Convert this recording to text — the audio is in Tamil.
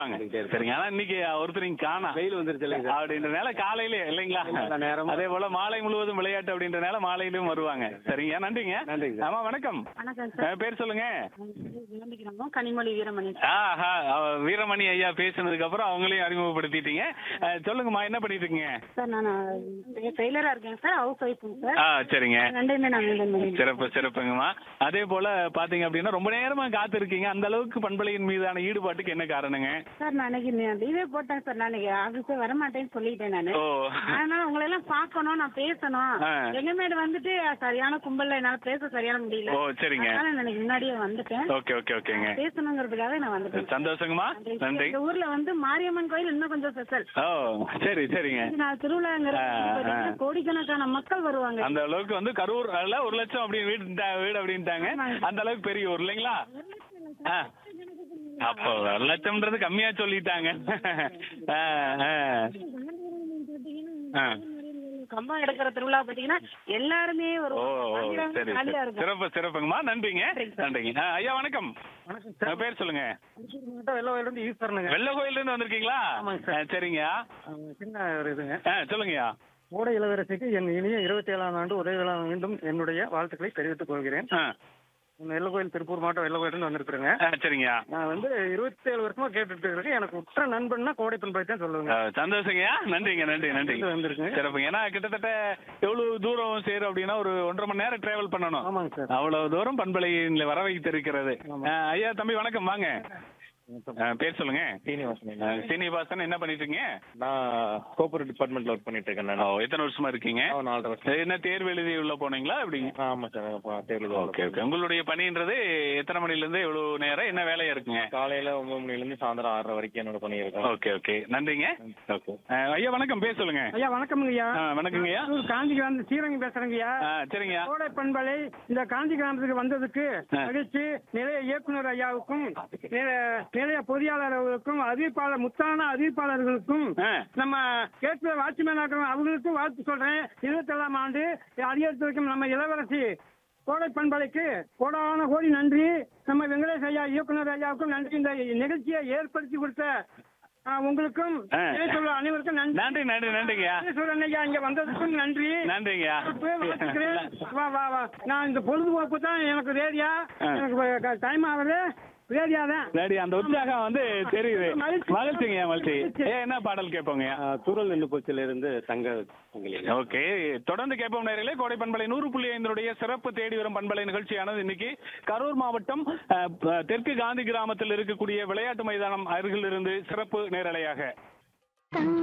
சரிங்க ஆனா இன்னைக்கு ஒருத்தர் இங்க காணா வெயில் வந்துருச்சு இல்லைங்க சார் அப்படின்றனால காலையிலே இல்லைங்களா எல்லா நேரமும். அதே போல மாலை முழுவதும் விளையாட்டு அப்படின்றனால மாலையிலும் வருவாங்க சரிங்க நன்றிங்க நன்றிங்க சார். ஆமா வணக்கம் வணக்கம் அஹ், பேர் சொல்லுங்க சார் கனிமொழி வீரமணி ஆஹா அவ வீரமணி ஐயா பேசுனதுக்கு அப்புறம் அவங்களையும் அறிமுகப்படுத்திட்டீங்க அஹ், சொல்லுங்கம்மா என்ன பண்ணிட்டு இருக்கீங்க சார் நான் டெய்லரா இருக்கேன் சார் ஹவுஸ் ஒய்ஃபுங்க சார் ஆ சரிங்க ரெண்டையுமே நான் மெயின்டைன் பண்ணி சிறப்பு சிறப்புங்கம்மா அதே போல பாத்தீங்க அப்படின்னா ரொம்ப நேரமா காத்து இருக்கீங்க அந்த அளவுக்கு பண்பலையின் மீதான ஈடுபாட்டுக்கு என்ன காரணங்க சார் நான் அன்னைக்கு லீவே போட்டேன் சார் நான் இன்னைக்கு ஆஃபீஸே வரமாட்டேன்னு சொல்லிட்டேன் நான் ஓ அதனால உங்களை எல்லாம் பார்க்கணும் நான் பேசணும் ஆ. எங்கமேடு வந்துட்டு சரியான கும்பல்ல என்னால பேச சரியான முடியல ஓ சரிங்க அதனால நான் இன்னைக்கு முன்னாடியே வந்துட்டேன் ஓகே ஓகே ஓகேங்க பேசணுங்கிறதுக்காக நான் வந்துட்டேன் சந்தோஷங்கம்மா நன்றி இந்த ஊர்ல வந்து மாரியம்மன் கோயில் இன்னும் கொஞ்சம் ஸ்பெஷல் ஓ சரி சரிங்க நான் திருவிழாங்கிற ஆ, ஆ. கோடிக்கணக்கான மக்கள் வருவாங்க அந்த அளவுக்கு வந்து கரூர் அல்ல ஒரு லட்சம் அப்படி வீடு வீடு அப்படின்ட்டாங்க அந்த அளவுக்கு பெரிய ஊர் இல்லைங்களா ஆ. அப்போ ஒரு லட்சம்ன்றது கம்மியா சொல்லிட்டாங்க ஆ, ஆ. ஆ. கம்பம் எடுக்கிற திருவிழா பாத்தீங்கன்னா எல்லாருமே ஒரு ஓ ஓ, சரி ஜாலியா சரி. இருக்கும் சிறப்பு சிறப்புங்கம்மா நன்றிங்க நன்றிங்க ஆ, ஐயா வணக்கம் வணக்கம் ஆ, பேர் சொல்லுங்க வெள்ள இருந்து ஈஸ்வரனுங்க வெள்ள கோயில்ல இருந்து வந்திருக்கீங்களா ஆமாங்க சார். ஆ, சரிங்க ஆ, சின்ன ஒரு இதுங்க ஆ சொல்லுங்கய்யா கோடை இளவரசிக்கு என் இனிய இருபத்தி ஏழாம் ஆண்டு உதவி விழா மீண்டும் என்னுடைய வாழ்த்துக்களை தெரிவித்துக் கொள்கிறேன் ஆ வெள்ளகோயில் திருப்பூர் மாவட்டம் வெள்ளகோயிலிருந்து வந்திருக்கிறேங்க ஆ, சரிங்கய்யா நான் வந்து இருபத்தி ஏழு வருஷமா கேட்டுட்டு இருக்கேன் எனக்கு உற்ற நண்பன்னா கோடை பண்பாய் தான் சொல்லுவேங்க ஆ, சந்தோஷங்கய்யா நன்றிங்க நன்றி நன்றி இது வந்திருக்குங்க சிறப்புங்க ஏன்னா கிட்டத்தட்ட எவ்வளவு தூரம் சேரும் அப்படின்னா ஒரு ஒன்றரை மணி நேரம் டிராவல் பண்ணணும் ஆமாங்க சார் அவ்வளவு தூரம் பண்பலையில் வர வைத்திருக்கிறது ஆமா. ஆ, ஐயா தம்பி வணக்கம் வாங்க ஆ, பேர் சொல்லுங்க சீனிவாசன் ஆ, சீனிவாசன் என்ன பண்ணிட்டு இருக்கீங்க நான் கோஆபரேட் டிபார்ட்மெண்ட்ல ஒர்க் பண்ணிட்டு இருக்கேன் நான் ஓ எத்தனை வருஷமா இருக்கீங்க ஆ, நாலரை வருஷம் என்ன தேர்வு எழுதி உள்ள போனீங்களா எப்படிங்க ஆ, ஆமா சார் அப்ப தேர்வு ஓகே ஓகே உங்களுடைய பணின்றது எத்தனை மணில இருந்து எவ்வளவு நேரம் என்ன வேலையா இருக்குங்க காலையில ஒன்பது மணில இருந்து சாயந்தரம் ஆறரை வரைக்கும் என்னோட பணி இருக்கும் ஓகே ஓகே நன்றிங்க ஓகே ஆ, ஐயா வணக்கம் பேர் சொல்லுங்க ஐயா வணக்கம்ங்க ஐயா ஆ, வணக்கங்க ஐயா நான் காஞ்சி கிராமத்து ஸ்ரீரங்கம் பேசுறேங்க ஐயா ஆ, சரிங்க கோடை பண்பலை இந்த காஞ்சி கிராமத்துக்கு வந்ததுக்கு ஆ. மகிழ்ச்சி நிலைய இயக்குனர் ஐயாவுக்கும் நிலைய நிலைய பொறியாளர் அவர்களுக்கும் அறிவிப்பாளர் முத்தான அறிவிப்பாளர்களுக்கும் ஆ, நம்ம கேட்ப வாட்ச்மேன் அவங்களுக்கும் வாழ்த்து சொல்றேன் இருபத்தேழாம் ஆண்டு அதிகரித்து வைக்கும் நம்ம இளவரசி கோடை பண்பலைக்கு கோடான கோடி நன்றி நம்ம வெங்கடேஷ் ஐயா இயக்குனர் ஐயாவுக்கும் நன்றி இந்த நிகழ்ச்சியை ஏற்படுத்தி கொடுத்த ஆ, உங்களுக்கும் ஆ. சொல்ல அனைவருக்கும் நன்றி நன்றி நன்றி நன்றிங்கய்யா ஈஸ்வரன் ஐயா இங்க வந்ததுக்கும் நன்றி நன்றிங்கய்யா போய் வாழ்த்துக்கிறேன். வா வா வா நான் இந்த பொழுதுபோக்கு தான் எனக்கு ரேடியா ஆ. எனக்கு டைம் ஆகுது ரேடியா தான் சரி அந்த உற்சாகம் வந்து தெரியுது மகிழ்ச்சி. மகிழ்ச்சிங்க மகிழ்ச்சி ஏ என்ன பாடல் கேட்போங்க தூரல் நின்று போச்சிலிருந்து தங்க ஓகே தொடர்ந்து கேட்போம் நேரிலே கோடை பண்பலை நூறு புள்ளி ஐந்தினுடைய சிறப்பு தேடி வரும் பண்பலை நிகழ்ச்சியானது இன்னைக்கு கரூர் மாவட்டம் அஹ், ப- தெற்கு காந்தி கிராமத்தில் இருக்கக்கூடிய விளையாட்டு மைதானம் அருகில் இருந்து சிறப்பு நேரலையாக